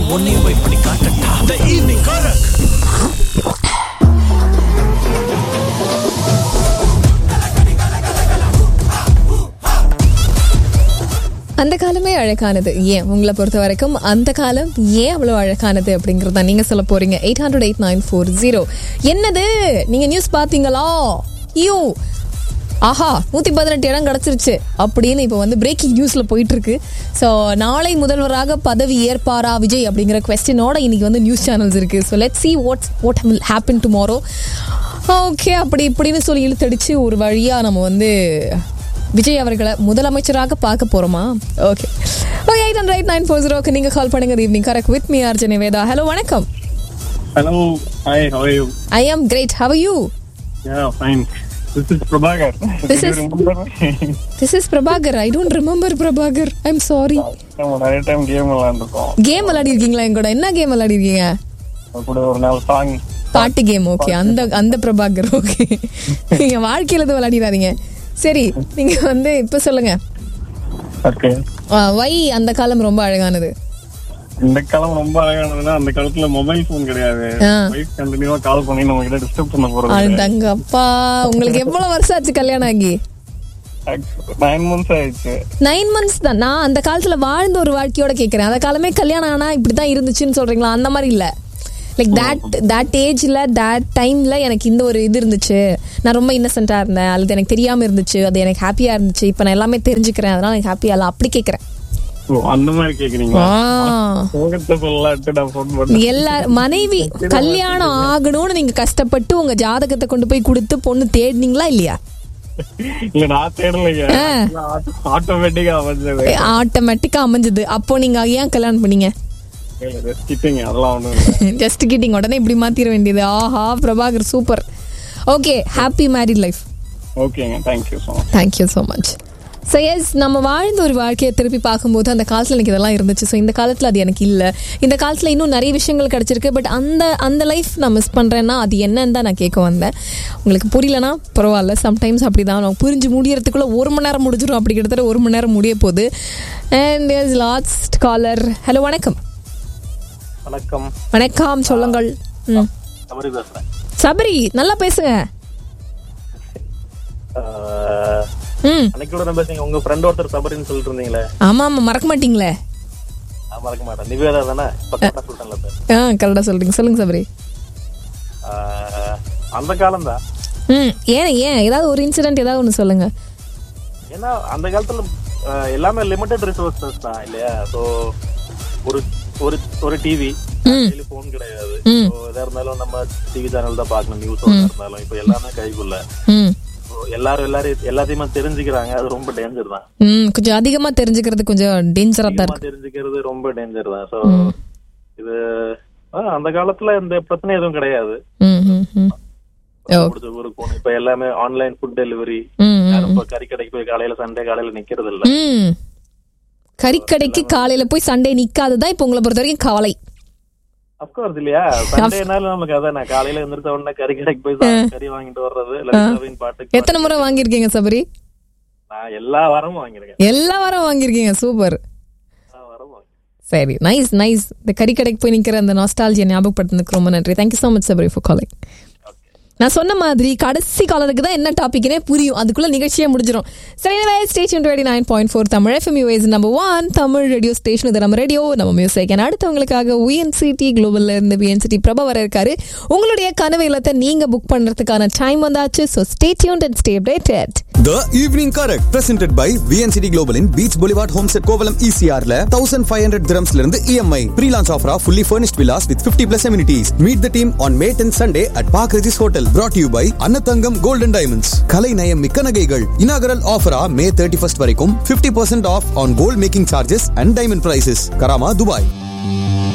உன்னையும் போய் பண்ணி காட்டட்டா த ஈவினிங் கரக் அந்த காலமே அழகானது ஏன் உங்களை பொறுத்த வரைக்கும் அந்த காலம் ஏன் அவ்வளோ அழகானது அப்படிங்கிறத நீங்க சொல்ல போறீங்க eight hundred eight nine four zero என்னது நீங்க நியூஸ் பாத்தீங்களா ஐயோ ஆஹா நூத்தி பதினெட்டு இடம் கிடைச்சிருச்சு அப்படின்னு இப்போ வந்து பிரேக்கிங் நியூஸ்ல போயிட்டு இருக்கு ஸோ நாளை முதல்வராக பதவி ஏற்பாரா விஜய் அப்படிங்கிற கொஸ்டினோட இன்னைக்கு வந்து நியூஸ் சேனல்ஸ் இருக்கு so let see what's what will happen tomorrow okay அப்படி இப்படின்னு சொல்லி இழுத்தடிச்சு ஒரு வழியா நம்ம வந்து விஜய் அவர்களை முதலமைச்சராக பார்க்க போறோமா okay okay eight hundred eight nine four zero நீங்க கால் பண்ணுங்க evening correct with me RJ Nivetha hello வணக்கம் Hello. Hi, how are you? I am great how you Yeah, fine. This is Prabhakar. This Do you is- remember me? This is Prabhakar I don't remember Prabhakar I am sorry நம்ம நிறைய time game விளையாண்டுருக்கோம் game விளையாடி இருக்கீங்களா என் கூட என்ன game விளையாடி இருக்கீங்க கூட ஒரு நாள் சாங் பாட்டு கேம் ஓகே அந்த அந்த பிரபாகர் ஓகே நீங்க வாழ்க்கையில எதுவும் விளையாடிடாதீங்க சரி நீங்க வந்து இப்ப சொல்லுங்க ஓகே வை அந்த காலம் ரொம்ப அழகானது இந்த காலம் ரொம்ப அழகானதுன்னா அந்த காலத்துல மொபைல் போன் கிடையாது ஆ. வைஃப் கண்டினியூவா கால் பண்ணி நம்ம கிட்ட டிஸ்டர்ப் பண்ண போறது அழுதாங்க அப்பா உங்களுக்கு எவ்வளவு வருஷம் ஆச்சு கல்யாணம் ஆகி நைன் மந்த்ஸ் ஆயிடுச்சு நைன் மந்த்ஸ் தான் நான் அந்த காலத்துல வாழ்ந்த ஒரு வாழ்க்கையோட கேக்குறேன் அந்த காலமே கல்யாணம் ஆனா இப்படிதான் இருந்துச்சுன்னு சொல்றீங்களா அந்த மாதிரி இல்ல லைக் தட் தட் ஏஜ்ல தட் டைம்ல எனக்கு இந்த ஒரு இது இருந்துச்சு நான் ரொம்ப இன்னசென்ட்டா இருந்தேன் அல்லது எனக்கு தெரியாம இருந்துச்சு அது எனக்கு ஹாப்பியா இருந்துச்சு இப்ப நான் எல்லாமே தெரிஞ்சுக்கிறேன் அதனால எனக்கு ஹாப்பியா இல்ல அப்படி கேக்குறேன் ஓ அந்த மாதிரி கேக்குறீங்களா ஆ. சோகத்தை சொல்லலான்ட்டு நான் போன் பண்ணேன் எல்லா மனைவி கல்யாணம் ஆகணும்னு நீங்க கஷ்டப்பட்டு உங்க ஜாதகத்தை கொண்டு போய் கொடுத்து பொண்ணு தேடினீங்களா இல்லையா இல்ல நான் தேடலைங்க ஆ. ஆட்டோமேட்டிக்கா அமைஞ்சது ஆட்டோமேட்டிக்கா அமைஞ்சது அப்போ நீங்க ஏன் கல்யாணம் பண்ணீங்க கிட்டிங்க அதெல்லாம் ஒண்ணும் இல்லை ஜஸ்ட் கிட்டிங் உடனே இப்படி மாத்திர வேண்டியது ஆஹா Prabhakar super okay happy married life ஓகேங்க thank you so much thank you so much so yes நம்ம வாழ்ந்த ஒரு வாழ்க்கையை திருப்பி பார்க்கும்போது அந்த காலத்தில் எனக்கு இதெல்லாம் இருந்துச்சு ஸோ இந்த காலத்தில் அது எனக்கு இல்லை இந்த காலத்தில் இன்னும் நிறைய விஷயங்கள் கிடச்சிருக்கு பட் அந்த அந்த லைஃப் நான் மிஸ் பண்ணுறேன்னா அது என்னன்னு தான் நான் கேட்க வந்தேன் உங்களுக்கு புரியலனா பரவாயில்ல சம்டைம்ஸ் அப்படி தான் நம்ம புரிஞ்சு முடியறதுக்குள்ளே ஒரு மணி நேரம் முடிஞ்சிடும் அப்படி கிட்டத்தட்ட ஒரு மணி நேரம் முடிய போகுது and is last caller hello வணக்கம் வணக்கம் வணக்கம் சொல்லுங்கள் ம் தவறு பேசுறேன் சபரி நல்லா பேசுங்க ஆஹ், ம் அன்னைக்கு கூட நான் பேசுங்க உங்க ஃப்ரெண்ட் ஒருத்தர் சபரின்னு சொல்லிட்டு இருந்தீங்களே ஆமா ஆமா மறக்க மாட்டீங்களே நான் மறக்க மாட்டேன் நிவேதா தானே இப்ப கரெக்டா சொல்லிட்டேன்ல சார் ஆ கரெக்டாக சொல்றீங்க சொல்லுங்க சபரி ஆஹ், அந்த காலம் தான் ம் ஏன் ஏன் ஏதாவது ஒரு இன்சிடென்ட் ஏதாவது ஒன்று சொல்லுங்க ஏன்னா அந்த காலத்துல ஆஹ், எல்லாமே லிமிட்டட் ரிசோர்சஸ் தான் இல்லையா சோ ஒரு ஒரு ஒரு டிவி போன் கிடையாது So, எதா இருந்தாலும் நம்ம டிவி சேனல் தான் பார்க்கணும் நியூஸ் இருந்தாலும் இப்ப எல்லாமே கைக்குள்ள ம் So, எல்லாரும் எல்லாரும் எல்லாத்தையுமே தெரிஞ்சுக்கிறாங்க அது ரொம்ப டேஞ்சர் தான் ம் கொஞ்சம் அதிகமா தெரிஞ்சுக்கிறது கொஞ்சம் டேஞ்சரா தான் அதிகமா தெரிஞ்சுக்கிறது ரொம்ப டேஞ்சர் தான் சோ இது ஆ, அந்த காலத்துல இந்த பிரச்சனை எதுவும் கிடையாது இருக்கு ம் ம் ம் ஓ முடிச்ச ஊருக்கு போகணும் இப்ப எல்லாமே ஆன்லைன் ஃபுட் டெலிவரி ம் ம் யாரும் இப்ப கறி கடைக்கு போய் காலையில சண்டே காலையில நிக்கிறது இல்ல ம் கறிக்கடைக்கு காலையில போய் சண்டே நிக்காததான் இப்போ உங்களை பொறுத்த வரைக்கும் கவலை அப்கோர்ஸ் இல்லையா சண்டேனாலும் நமக்கு அதானே காலையில எந்திரிச்ச உடனே கறி கடைக்கு போய் சாப்பிட்டு கறி வாங்கிட்டு வர்றது லலிதாவின் பாட்டுக்கு எத்தனை முறை வாங்கியிருக்கீங்க சபரி நான் எல்லா வாரமும் வாங்கிருக்கேன் எல்லா வாரம் வாங்கியிருக்கீங்க சூப்பர் எல்லா வாரமும் வாங்கிருக்கேன். சரி நைஸ் நைஸ் இந்த கறிக்கடைக்கு போய் நிக்கிற அந்த நாஸ்டாலஜியை ஞாபகப்படுத்துனதுக்கு ரொம்ப நன்றி thank you so much Sabari for calling நான் சொன்ன மாதிரி கடைசி காலத்துக்கு தான் என்ன டாபிக்னே புரியும் அதுக்குள்ள நிகழ்ச்சியே முடிஞ்சிடும் சரி station twenty nine point four Tamil FM US number one Tamil radio station இது நம்ம ரேடியோ நம்ம மியூசிக் and அடுத்தவங்களுக்காக விஎன்சிடி குளோபல்ல இருந்து விஎன்சிடி பிரபா வர இருக்காரு உங்களுடைய கனவு இல்லத்தை நீங்க புக் பண்றதுக்கான டைம் வந்தாச்சு so stay tuned and stay updated The Evening Correct presented by VNCT Global in Beach Boulevard Homestead Kovalam ECR ல 1500 dirhams ல இருந்து EMI pre-launch offer of fully furnished villas with 50 plus amenities meet the team on May 10th Sunday at Park Regis Hotel brought to you by அன்னதங்கம் Gold and Diamonds கலை நயம் மிக்க நகைகள் inaugural offer ஆ May 31st வரைக்கும் 50% off on gold making charges and diamond prices Karama Dubai